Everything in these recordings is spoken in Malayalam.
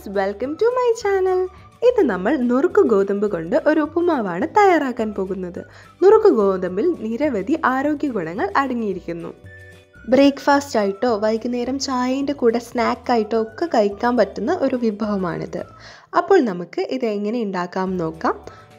friends welcome to my channel ഇത് നമ്മൾ നുറുക്ക് ഗോതമ്പ് കൊണ്ട് ഒരു ഉപ്പുമാവാണ് തയ്യാറാക്കാൻ പോകുന്നത് നുറുക്ക് ഗോതമ്പിൽ നിരവധി ആരോഗ്യ ഗുണങ്ങൾ അടങ്ങിയിരിക്കുന്നു ബ്രേക്ക്ഫാസ്റ്റ് ആയിട്ടോ വൈകുന്നേരം ചായൻ്റെ കൂടെ സ്നാക്കായിട്ടോ ഒക്കെ കഴിക്കാൻ പറ്റുന്ന ഒരു വിഭവമാണിത് അപ്പോൾ നമുക്ക് ഇത് എങ്ങനെ ഉണ്ടാക്കാം നോക്കാം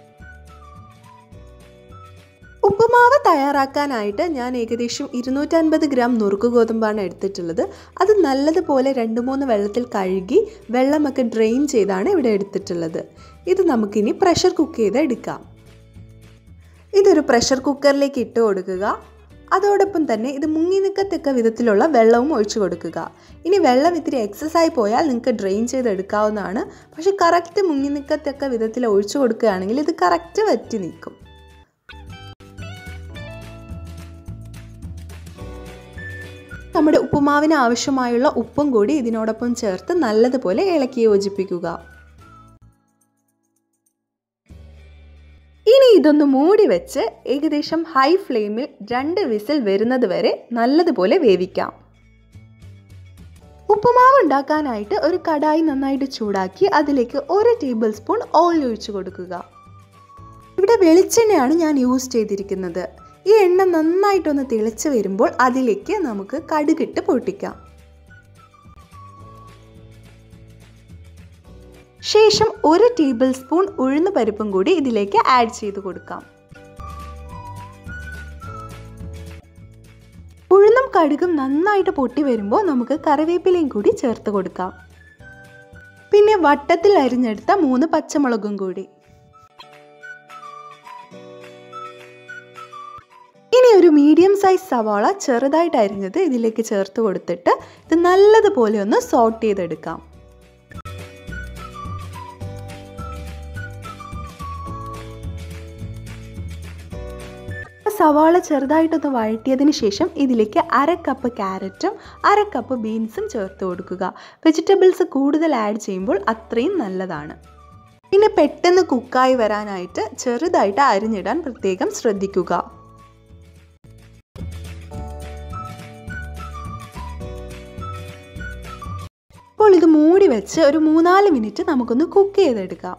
ഉപ്പുമാവ് തയ്യാറാക്കാനായിട്ട് ഞാൻ ഏകദേശം ഇരുന്നൂറ്റൻപത് ഗ്രാം നുറുക്ക് ഗോതമ്പാണ് എടുത്തിട്ടുള്ളത് അത് നല്ലതുപോലെ രണ്ട് മൂന്ന് വെള്ളത്തിൽ കഴുകി വെള്ളമൊക്കെ ഡ്രെയിൻ ചെയ്താണ് ഇവിടെ എടുത്തിട്ടുള്ളത് ഇത് നമുക്കിനി പ്രഷർ കുക്ക് ചെയ്ത് എടുക്കാം ഇതൊരു പ്രഷർ കുക്കറിലേക്ക് ഇട്ട് കൊടുക്കുക അതോടൊപ്പം തന്നെ ഇത് മുങ്ങി നിൽക്കത്തക്ക വിധത്തിലുള്ള വെള്ളവും ഒഴിച്ചു കൊടുക്കുക ഇനി വെള്ളം ഇത്തിരി എക്സസ് ആയി പോയാൽ നിങ്ങൾക്ക് ഡ്രെയിൻ ചെയ്ത് എടുക്കാവുന്നതാണ് പക്ഷെ കറക്റ്റ് മുങ്ങി നിൽക്കത്തക്ക വിധത്തിൽ ഒഴിച്ചു കൊടുക്കുകയാണെങ്കിൽ ഇത് കറക്റ്റ് വറ്റി നിൽക്കും നമ്മുടെ ഉപ്പുമാവിന് ആവശ്യമായുള്ള ഉപ്പും കൂടി ഇതിനോടൊപ്പം ചേർത്ത് നല്ലതുപോലെ ഇളക്കി യോജിപ്പിക്കുക ഇനി ഇതൊന്ന് മൂടി വെച്ച് ഏകദേശം ഹൈ ഫ്ലെയിമിൽ രണ്ട് വിസിൽ വരുന്നത് വരെ നല്ലതുപോലെ വേവിക്കാം ഉപ്പുമാവ് ഉണ്ടാക്കാനായിട്ട് ഒരു കടായി നന്നായിട്ട് ചൂടാക്കി അതിലേക്ക് ഒരു ടേബിൾ സ്പൂൺ ഓയിൽ ഒഴിച്ചു കൊടുക്കുക ഇവിടെ വെളിച്ചെണ്ണയാണ് ഞാൻ യൂസ് ചെയ്തിരിക്കുന്നത് ഈ എണ്ണ നന്നായിട്ടൊന്ന് തിളച്ച് വരുമ്പോൾ അതിലേക്ക് നമുക്ക് കടുകിട്ട് പൊട്ടിക്കാം ശേഷം ഒരു ടേബിൾ സ്പൂൺ ഉഴുന്ന് പരിപ്പും കൂടി ഇതിലേക്ക് ആഡ് ചെയ്ത് കൊടുക്കാം ഉഴുന്നും കടുകും നന്നായിട്ട് പൊട്ടി വരുമ്പോൾ നമുക്ക് കറിവേപ്പിലയും കൂടി ചേർത്ത് കൊടുക്കാം പിന്നെ വട്ടത്തിൽ അരിഞ്ഞെടുത്ത മൂന്ന് പച്ചമുളകും കൂടി ഇനി ഒരു മീഡിയം സൈസ് സവാള ചെറുതായിട്ട് അരിഞ്ഞത് ഇതിലേക്ക് ചേർത്ത് കൊടുത്തിട്ട് ഇത് നല്ലതുപോലെ ഒന്ന് സോട്ട് ചെയ്തെടുക്കാം സവാള ചെറുതായിട്ടൊന്ന് വഴറ്റിയതിന് ശേഷം ഇതിലേക്ക് അര കപ്പ് ക്യാരറ്റും അര കപ്പ് ബീൻസും ചേർത്ത് കൊടുക്കുക വെജിറ്റബിൾസ് കൂടുതൽ ആഡ് ചെയ്യുമ്പോൾ അത്രയും നല്ലതാണ് പിന്നെ പെട്ടെന്ന് കുക്കായി വരാനായിട്ട് ചെറുതായിട്ട് അരിഞ്ഞിടാൻ പ്രത്യേകം ശ്രദ്ധിക്കുക അപ്പോൾ ഇത് മൂടി വെച്ച് ഒരു മൂന്നാല് മിനിറ്റ് നമുക്കൊന്ന് കുക്ക് ചെയ്തെടുക്കാം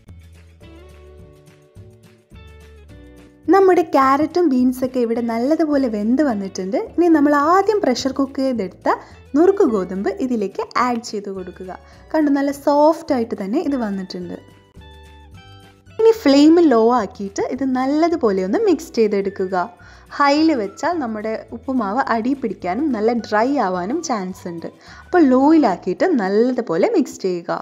നമ്മുടെ ക്യാരറ്റും ബീൻസൊക്കെ ഇവിടെ നല്ലതുപോലെ വെന്ത് വന്നിട്ടുണ്ട് ഇനി നമ്മൾ ആദ്യം പ്രഷർ കുക്ക് ചെയ്തെടുത്ത നുറുക്ക് ഗോതമ്പ് ഇതിലേക്ക് ആഡ് ചെയ്ത് കൊടുക്കുക കണ്ടു നല്ല സോഫ്റ്റ് ആയിട്ട് തന്നെ ഇത് വന്നിട്ടുണ്ട് ഇനി ഫ്ലെയിം ലോ ആക്കിയിട്ട് ഇത് നല്ലതുപോലെ ഒന്ന് മിക്സ് ചെയ്തെടുക്കുക ഹൈയിൽ വെച്ചാൽ നമ്മുടെ ഉപ്പുമാവ് അടി പിടിക്കാനും നല്ല ഡ്രൈ ആവാനും ചാൻസ് ഉണ്ട് അപ്പോൾ ലോയിലാക്കിയിട്ട് നല്ലതുപോലെ മിക്സ് ചെയ്യുക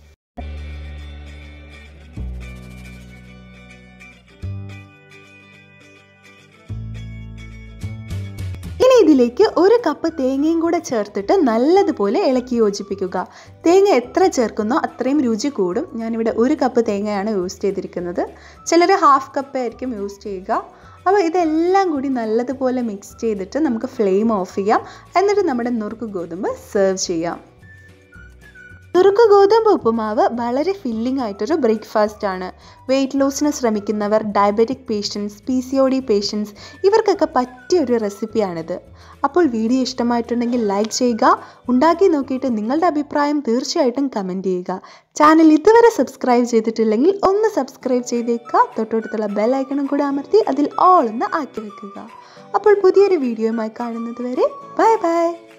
ഇനി ഇതിലേക്ക് ഒരു കപ്പ് തേങ്ങയും കൂടെ ചേർത്തിട്ട് നല്ലതുപോലെ ഇളക്കി യോജിപ്പിക്കുക തേങ്ങ എത്ര ചേർക്കുന്നോ അത്രയും രുചി കൂടും ഞാനിവിടെ ഒരു കപ്പ് തേങ്ങയാണ് യൂസ് ചെയ്തിരിക്കുന്നത് ചിലർ ഹാഫ് കപ്പ് ആയിരിക്കും യൂസ് ചെയ്യുക അപ്പോൾ ഇതെല്ലാം കൂടി നല്ലതുപോലെ മിക്സ് ചെയ്തിട്ട് നമുക്ക് ഫ്ലെയിം ഓഫ് ചെയ്യാം എന്നിട്ട് നമ്മുടെ നുറുക്ക് ഗോതമ്പ് സെർവ് ചെയ്യാം നുറുക്ക് ഗോതമ്പ് ഉപ്പുമാവ് വളരെ ഫില്ലിംഗ് ആയിട്ടൊരു ബ്രേക്ക്ഫാസ്റ്റ് ആണ് വെയിറ്റ് ലോസിന് ശ്രമിക്കുന്നവർ diabetic patients P C O D patients ഇവർക്കൊക്കെ പറ്റിയ ഒരു റെസിപ്പിയാണിത് അപ്പോൾ വീഡിയോ ഇഷ്ടമായിട്ടുണ്ടെങ്കിൽ ലൈക്ക് ചെയ്യുക ഉണ്ടാക്കി നോക്കിയിട്ട് നിങ്ങളുടെ അഭിപ്രായം തീർച്ചയായിട്ടും കമൻറ്റ് ചെയ്യുക ചാനൽ ഇതുവരെ സബ്സ്ക്രൈബ് ചെയ്തിട്ടില്ലെങ്കിൽ ഒന്ന് സബ്സ്ക്രൈബ് ചെയ്തേക്കുക തൊട്ടടുത്തുള്ള ബെൽ ഐക്കണും കൂടെ അമർത്തി അതിൽ ഓൾ എന്ന് ആക്കി വെക്കുക അപ്പോൾ പുതിയൊരു വീഡിയോയുമായി കാണുന്നത് വരെ ബൈ ബൈ